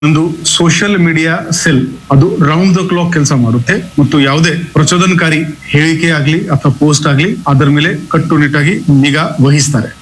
ಒಂದು social media cell ಅದು round the clock ಕೆಲಸ ಮಾಡುತ್ತೆ ಮತ್ತು ಯಾವುದೇ ಪ್ರಚೋದನಕಾರಿ ಹೇಳಿಕೆ ಆಗ್ಲಿ ಅಥವಾ ಪೋಸ್ಟ್ ಆಗ್ಲಿ ಅದರ ಮೇಲೆ ಕಟ್ಟುನಿಟ್ಟಾಗಿ ನಿಗಾ ವಹಿಸ್ತಾರೆ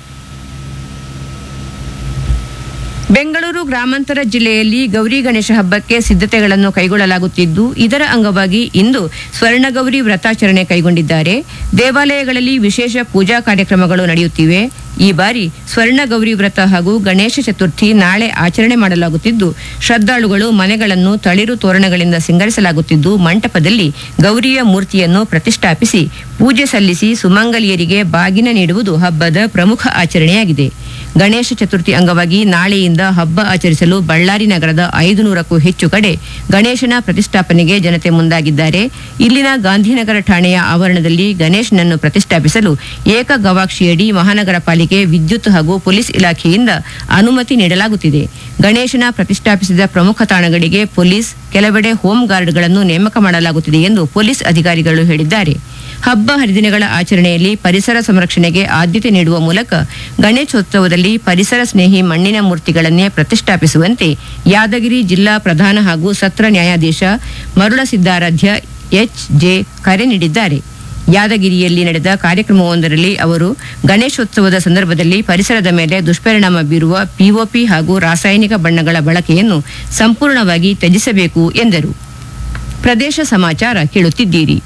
ಬೆಂಗಳೂರು ಗ್ರಾಮಾಂತರ ಜಿಲ್ಲೆಯಲ್ಲಿ ಗೌರಿ ಗಣೇಶ ಹಬ್ಬಕ್ಕೆ ಸಿದ್ಧತೆಗಳನ್ನು ಕೈಗೊಳ್ಳಲಾಗುತ್ತಿದ್ದು ಇದರ ಅಂಗವಾಗಿ ಇಂದು ಸ್ವರ್ಣಗೌರಿ ವ್ರತಾಚರಣೆ ಕೈಗೊಂಡಿದ್ದಾರೆ ದೇವಾಲಯಗಳಲ್ಲಿ ವಿಶೇಷ ಪೂಜಾ ಕಾರ್ಯಕ್ರಮಗಳು ನಡೆಯುತ್ತಿವೆ ಈ ಬಾರಿ ಸ್ವರ್ಣ ಗೌರಿ ವ್ರತ ಹಾಗೂ ಗಣೇಶ ಚತುರ್ಥಿ ನಾಳೆ ಆಚರಣೆ ಮಾಡಲಾಗುತ್ತಿದ್ದು ಶ್ರದ್ಧಾಳುಗಳು ಮನೆಗಳನ್ನು ತಳಿರು ತೋರಣಗಳಿಂದ ಸಿಂಗರಿಸಲಾಗುತ್ತಿದ್ದು ಮಂಟಪದಲ್ಲಿ ಗೌರಿಯ ಮೂರ್ತಿಯನ್ನು ಪ್ರತಿಷ್ಠಾಪಿಸಿ ಪೂಜೆ ಸಲ್ಲಿಸಿ ಸುಮಂಗಲಿಯರಿಗೆ ಬಾಗಿನ ನೀಡುವುದು ಹಬ್ಬದ ಪ್ರಮುಖ ಆಚರಣೆಯಾಗಿದೆ ಗಣೇಶ ಚತುರ್ಥಿ ಅಂಗವಾಗಿ ನಾಳೆಯಿಂದ ಹಬ್ಬ ಆಚರಿಸಲು ಬಳ್ಳಾರಿ ನಗರದ ಐದು ನೂರಕ್ಕೂ ಹೆಚ್ಚು ಕಡೆ ಗಣೇಶನ ಪ್ರತಿಷ್ಠಾಪನೆಗೆ ಜನತೆ ಮುಂದಾಗಿದ್ದಾರೆ ಇಲ್ಲಿನ ಗಾಂಧಿನಗರ ಠಾಣೆಯ ಆವರಣದಲ್ಲಿ ಗಣೇಶನನ್ನು ಪ್ರತಿಷ್ಠಾಪಿಸಲು ಏಕ ಗವಾಕ್ಷಿಯಡಿ ಮಹಾನಗರ ಪಾಲಿಕೆ ವಿದ್ಯುತ್ ಹಾಗೂ ಪೊಲೀಸ್ ಇಲಾಖೆಯಿಂದ ಅನುಮತಿ ನೀಡಲಾಗುತ್ತಿದೆ ಗಣೇಶನ ಪ್ರತಿಷ್ಠಾಪಿಸಿದ ಪ್ರಮುಖ ತಾಣಗಳಿಗೆ ಪೊಲೀಸ್ ಕೆಲವೆಡೆ ಹೋಮ್ ಗಾರ್ಡ್ಗಳನ್ನು ನೇಮಕ ಮಾಡಲಾಗುತ್ತಿದೆ ಎಂದು ಪೊಲೀಸ್ ಅಧಿಕಾರಿಗಳು ಹೇಳಿದ್ದಾರೆ ಹಬ್ಬ ಹರಿದಿನಗಳ ಆಚರಣೆಯಲ್ಲಿ ಪರಿಸರ ಸಂರಕ್ಷಣೆಗೆ ಆದ್ಯತೆ ನೀಡುವ ಮೂಲಕ ಗಣೇಶೋತ್ಸವದಲ್ಲಿ ಪರಿಸರ ಸ್ನೇಹಿ ಮಣ್ಣಿನ ಮೂರ್ತಿಗಳನ್ನೇ ಪ್ರತಿಷ್ಠಾಪಿಸುವಂತೆ ಯಾದಗಿರಿ ಜಿಲ್ಲಾ ಪ್ರಧಾನ ಹಾಗೂ ಸತ್ರ ನ್ಯಾಯಾಧೀಶ ಮರುಳ ಸಿದ್ದಾರಾಧ್ಯ ಎಚ್ ಜೆ ಕರೆ ನೀಡಿದ್ದಾರೆ ಯಾದಗಿರಿಯಲ್ಲಿ ನಡೆದ ಕಾರ್ಯಕ್ರಮವೊಂದರಲ್ಲಿ ಅವರು ಗಣೇಶೋತ್ಸವದ ಸಂದರ್ಭದಲ್ಲಿ ಪರಿಸರದ ಮೇಲೆ ದುಷ್ಪರಿಣಾಮ ಬೀರುವ ಪಿಒಪಿ ಹಾಗೂ ರಾಸಾಯನಿಕ ಬಣ್ಣಗಳ ಬಳಕೆಯನ್ನು ಸಂಪೂರ್ಣವಾಗಿ ತ್ಯಜಿಸಬೇಕು ಎಂದರು ಪ್ರದೇಶ ಸಮಾಚಾರ ಕೇಳುತ್ತಿದ್ದೀರಿ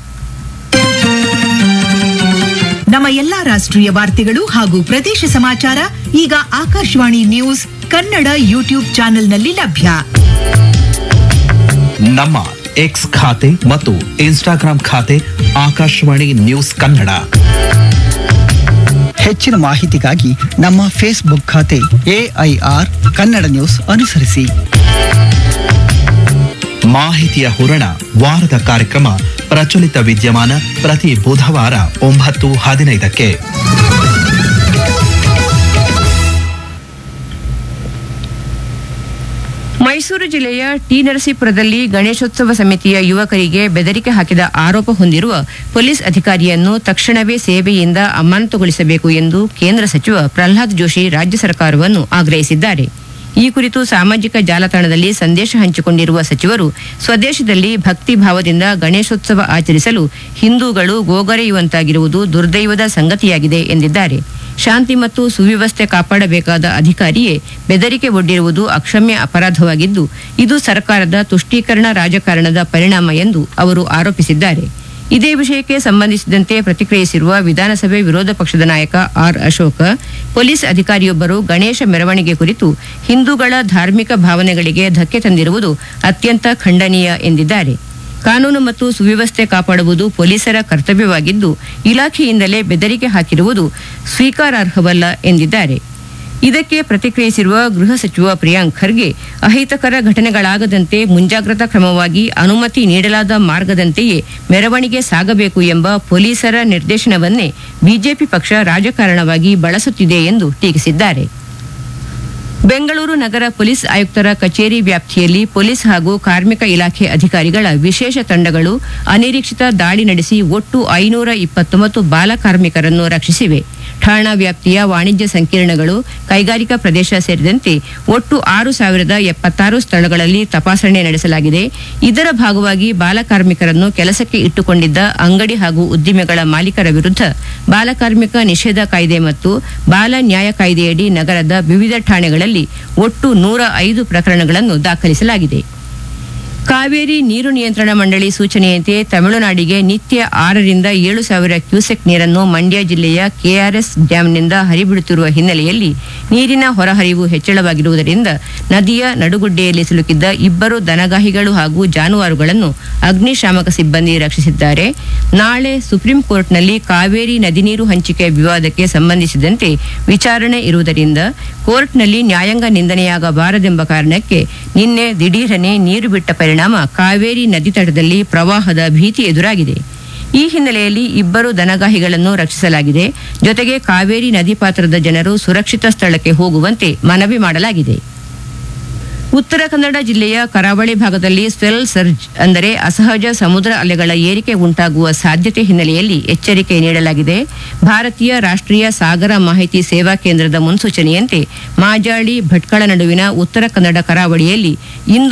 ನಮ್ಮ ಎಲ್ಲಾ ರಾಷ್ಟ್ರೀಯ ವಾರ್ತೆಗಳು ಹಾಗೂ ಪ್ರದೇಶ ಸಮಾಚಾರ ಈಗ ಆಕಾಶವಾಣಿ ನ್ಯೂಸ್ ಕನ್ನಡ ಯೂಟ್ಯೂಬ್ ಚಾನೆಲ್ನಲ್ಲಿ ಲಭ್ಯ ನಮ್ಮ ಎಕ್ಸ್ ಖಾತೆ ಮತ್ತು ಇನ್ಸ್ಟಾಗ್ರಾಂ ಖಾತೆ ಆಕಾಶವಾಣಿ ನ್ಯೂಸ್ ಕನ್ನಡ ಹೆಚ್ಚಿನ ಮಾಹಿತಿಗಾಗಿ ನಮ್ಮ ಫೇಸ್ಬುಕ್ ಖಾತೆ ಎಐಆರ್ ಕನ್ನಡ ನ್ಯೂಸ್ ಅನುಸರಿಸಿ ಮಾಹಿತಿಯ ಹೂರಣ ವಾರದ ಕಾರ್ಯಕ್ರಮ ಪ್ರಚಲಿತ ವಿದ್ಯಮಾನ ಪ್ರತಿ ಬುಧವಾರ ಒಂಬತ್ತು ಹದಿನೈದಕ್ಕೆ ಮೈಸೂರು ಜಿಲ್ಲೆಯ ಟಿ ನರಸೀಪುರದಲ್ಲಿ ಗಣೇಶೋತ್ಸವ ಸಮಿತಿಯ ಯುವಕರಿಗೆ ಬೆದರಿಕೆ ಹಾಕಿದ ಆರೋಪ ಹೊಂದಿರುವ ಪೊಲೀಸ್ ಅಧಿಕಾರಿಯನ್ನು ತಕ್ಷಣವೇ ಸೇವೆಯಿಂದ ಅಮಾನತುಗೊಳಿಸಬೇಕು ಎಂದು ಕೇಂದ್ರ ಸಚಿವ ಪ್ರಹ್ಲಾದ್ ಜೋಶಿ ರಾಜ್ಯ ಸರ್ಕಾರವನ್ನು ಆಗ್ರಹಿಸಿದ್ದಾರೆ ಈ ಕುರಿತು ಸಾಮಾಜಿಕ ಜಾಲತಾಣದಲ್ಲಿ ಸಂದೇಶ ಹಂಚಿಕೊಂಡಿರುವ ಸಚಿವರು ಸ್ವದೇಶದಲ್ಲಿ ಭಕ್ತಿ ಭಾವದಿಂದ ಗಣೇಶೋತ್ಸವ ಆಚರಿಸಲು ಹಿಂದೂಗಳು ಗೋಗರೆಯುವಂತಾಗಿರುವುದು ದುರ್ದೈವದ ಸಂಗತಿಯಾಗಿದೆ ಎಂದಿದ್ದಾರೆ ಶಾಂತಿ ಮತ್ತು ಸುವ್ಯವಸ್ಥೆ ಕಾಪಾಡಬೇಕಾದ ಅಧಿಕಾರಿಯೇ ಬೆದರಿಕೆ ಒಡ್ಡಿರುವುದು ಅಕ್ಷಮ್ಯ ಅಪರಾಧವಾಗಿದ್ದು ಇದು ಸರ್ಕಾರದ ತುಷ್ಟೀಕರಣ ರಾಜಕಾರಣದ ಪರಿಣಾಮ ಎಂದು ಅವರು ಆರೋಪಿಸಿದ್ದಾರೆ ಇದೇ ವಿಷಯಕ್ಕೆ ಸಂಬಂಧಿಸಿದಂತೆ ಪ್ರತಿಕ್ರಿಯಿಸಿರುವ ವಿಧಾನಸಭೆ ವಿರೋಧ ಪಕ್ಷದ ನಾಯಕ ಆರ್ ಅಶೋಕ ಪೊಲೀಸ್ ಅಧಿಕಾರಿಯೊಬ್ಬರು ಗಣೇಶ ಮೆರವಣಿಗೆ ಕುರಿತು ಹಿಂದೂಗಳ ಧಾರ್ಮಿಕ ಭಾವನೆಗಳಿಗೆ ಧಕ್ಕೆ ತಂದಿರುವುದು ಅತ್ಯಂತ ಖಂಡನೀಯ ಎಂದಿದ್ದಾರೆ ಕಾನೂನು ಮತ್ತು ಸುವ್ಯವಸ್ಥೆ ಕಾಪಾಡುವುದು ಪೊಲೀಸರ ಕರ್ತವ್ಯವಾಗಿದ್ದು ಇಲಾಖೆಯಿಂದಲೇ ಬೆದರಿಕೆ ಹಾಕಿರುವುದು ಸ್ವೀಕಾರಾರ್ಹವಲ್ಲ ಎಂದಿದ್ದಾರೆ ಇದಕ್ಕೆ ಪ್ರತಿಕ್ರಿಯಿಸಿರುವ ಗೃಹ ಸಚಿವ ಪ್ರಿಯಾಂಕ್ ಖರ್ಗೆ ಅಹಿತಕರ ಘಟನೆಗಳಾಗದಂತೆ ಮುಂಜಾಗ್ರತಾ ಕ್ರಮವಾಗಿ ಅನುಮತಿ ನೀಡಲಾದ ಮಾರ್ಗದಂತೆಯೇ ಮೆರವಣಿಗೆ ಸಾಗಬೇಕು ಎಂಬ ಪೊಲೀಸರ ನಿರ್ದೇಶನವನ್ನೇ ಬಿಜೆಪಿ ಪಕ್ಷ ರಾಜಕಾರಣವಾಗಿ ಬಳಸುತ್ತಿದೆ ಎಂದು ಟೀಕಿಸಿದ್ದಾರೆ ಬೆಂಗಳೂರು ನಗರ ಪೊಲೀಸ್ ಆಯುಕ್ತರ ಕಚೇರಿ ವ್ಯಾಪ್ತಿಯಲ್ಲಿ ಪೊಲೀಸ್ ಹಾಗೂ ಕಾರ್ಮಿಕ ಇಲಾಖೆ ಅಧಿಕಾರಿಗಳ ವಿಶೇಷ ತಂಡಗಳು ಅನಿರೀಕ್ಷಿತ ದಾಳಿ ನಡೆಸಿ ಒಟ್ಟು ಐನೂರ ಇಪ್ಪತ್ತೊಂಬತ್ತು ಬಾಲ ಕಾರ್ಮಿಕರನ್ನು ರಕ್ಷಿಸಿವೆ ಠಾಣಾ ವ್ಯಾಪ್ತಿಯ ವಾಣಿಜ್ಯ ಸಂಕೀರ್ಣಗಳು ಕೈಗಾರಿಕಾ ಪ್ರದೇಶ ಸೇರಿದಂತೆ ಒಟ್ಟು ಆರು ಸಾವಿರದ ಎಪ್ಪತ್ತಾರು ಸ್ಥಳಗಳಲ್ಲಿ ತಪಾಸಣೆ ನಡೆಸಲಾಗಿದೆ ಇದರ ಭಾಗವಾಗಿ ಬಾಲ ಕಾರ್ಮಿಕರನ್ನು ಕೆಲಸಕ್ಕೆ ಇಟ್ಟುಕೊಂಡಿದ್ದ ಅಂಗಡಿ ಹಾಗೂ ಉದ್ದಿಮೆಗಳ ಮಾಲೀಕರ ವಿರುದ್ಧ ಬಾಲಕಾರ್ಮಿಕ ನಿಷೇಧ ಕಾಯ್ದೆ ಮತ್ತು ಬಾಲ ನ್ಯಾಯ ಕಾಯ್ದೆಯಡಿ ನಗರದ ವಿವಿಧ ಠಾಣೆಗಳಲ್ಲಿ ಒಟ್ಟು ನೂರ ಐದು ಪ್ರಕರಣಗಳನ್ನು ದಾಖಲಿಸಲಾಗಿದೆ ಕಾವೇರಿ ನೀರು ನಿಯಂತ್ರಣ ಮಂಡಳಿ ಸೂಚನೆಯಂತೆ ತಮಿಳುನಾಡಿಗೆ ನಿತ್ಯ ಆರರಿಂದ ಏಳು ಸಾವಿರ ಕ್ಯೂಸೆಕ್ ನೀರನ್ನು ಮಂಡ್ಯ ಜಿಲ್ಲೆಯ ಕೆಆರ್ಎಸ್ ಡ್ಯಾಂನಿಂದ ಹರಿಬಿಡುತ್ತಿರುವ ಹಿನ್ನೆಲೆಯಲ್ಲಿ ನೀರಿನ ಹೊರಹರಿವು ಹೆಚ್ಚಳವಾಗಿರುವುದರಿಂದ ನದಿಯ ನಡುಗುಡ್ಡೆಯಲ್ಲಿ ಸಿಲುಕಿದ್ದ ಇಬ್ಬರು ದನಗಾಹಿಗಳು ಹಾಗೂ ಜಾನುವಾರುಗಳನ್ನು ಅಗ್ನಿಶಾಮಕ ಸಿಬ್ಬಂದಿ ರಕ್ಷಿಸಿದ್ದಾರೆ ನಾಳೆ ಸುಪ್ರೀಂ ಕೋರ್ಟ್ನಲ್ಲಿ ಕಾವೇರಿ ನದಿ ನೀರು ಹಂಚಿಕೆ ವಿವಾದಕ್ಕೆ ಸಂಬಂಧಿಸಿದಂತೆ ವಿಚಾರಣೆ ಇರುವುದರಿಂದ ಕೋರ್ಟ್ನಲ್ಲಿ ನ್ಯಾಯಾಂಗ ನಿಂದನೆಯಾಗಬಾರದೆಂಬ ಕಾರಣಕ್ಕೆ ನಿನ್ನೆ ದಿಢೀರನೆ ನೀರು ಬಿಟ್ಟ ಪರಿಣಾಮ ಕಾವೇರಿ ನದಿ ತಟದಲ್ಲಿ ಪ್ರವಾಹದ ಭೀತಿ ಎದುರಾಗಿದೆ ಈ ಹಿನ್ನೆಲೆಯಲ್ಲಿ ಇಬ್ಬರು ದನಗಾಹಿಗಳನ್ನು ರಕ್ಷಿಸಲಾಗಿದೆ ಜೊತೆಗೆ ಕಾವೇರಿ ನದಿ ಪಾತ್ರದ ಜನರು ಸುರಕ್ಷಿತ ಸ್ಥಳಕ್ಕೆ ಹೋಗುವಂತೆ ಮನವಿ ಮಾಡಲಾಗಿದೆ ಉತ್ತರ ಕನ್ನಡ ಜಿಲ್ಲೆಯ ಕರಾವಳಿ ಭಾಗದಲ್ಲಿ ಸ್ವೆಲ್ ಸರ್ಜ್ ಅಂದರೆ ಅಸಹಜ ಸಮುದ್ರ ಅಲೆಗಳ ಏರಿಕೆ ಉಂಟಾಗುವ ಸಾಧ್ಯತೆ ಹಿನ್ನೆಲೆಯಲ್ಲಿ ಎಚ್ಚರಿಕೆ ನೀಡಲಾಗಿದೆ ಭಾರತೀಯ ರಾಷ್ಟ್ರೀಯ ಸಾಗರ ಮಾಹಿತಿ ಸೇವಾ ಕೇಂದ್ರದ ಮುನ್ಸೂಚನೆಯಂತೆ ಮಾಜಾಳಿ ಭಟ್ಕಳ ನಡುವಿನ ಉತ್ತರ ಕನ್ನಡ ಕರಾವಳಿಯಲ್ಲಿ ಇಂದು